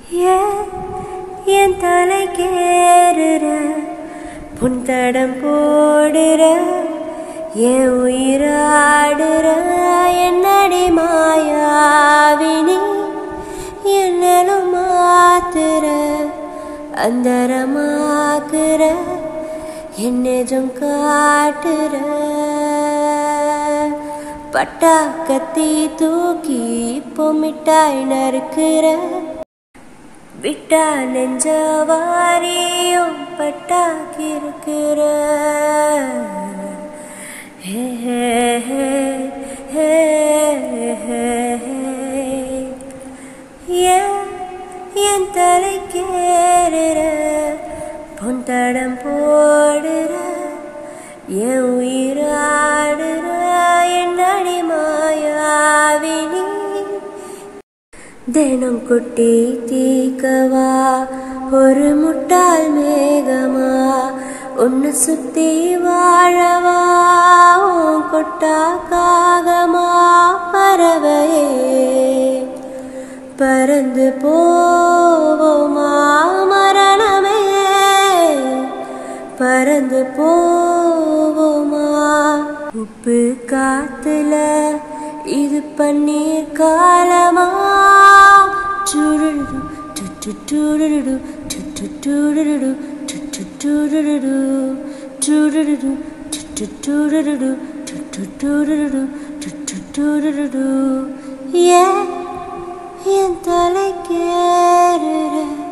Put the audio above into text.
ஏன் என் தலை கேறுற புன்தடம் போடுற என் உயிராடுற என்னடி மாயாவினி என்னலும் மாத்துற அந்தரமாக்குற என் நெஜம் காட்டுற பட்டா கத்தி தூக்கி இப்போ மிட்டாய் நறுக்குற விட்டா நெஞ்ச வாரியும் பட்டாக்கி இருக்கிற ஹே ஹே ஹே ஹே ஹே ஹே. ஏன் என் தலை கேறுற பொன் தடம் போடுற என் உயிராடுற என்னடி மாயாவினி தினம் குட்டி தீக்கவா ஒரு முட்டாள் மேகமா உன்னை சுத்தி வாழவா உன் கொட்டா காகமா பறவையே பறந்து போவோமா மரணமே பறந்து போவோமா உப்பு காத்துல இது பன்னீர் காலமா டுடுடு டுட்டு டுடுடு டுட்டு டுடுடு டுட்டு டுடுடு டுடுடு டுட்டு டுடுடு டுட்டு டுடுடு டுட்டு டுடுடு ஏன் என் தலை கேறுற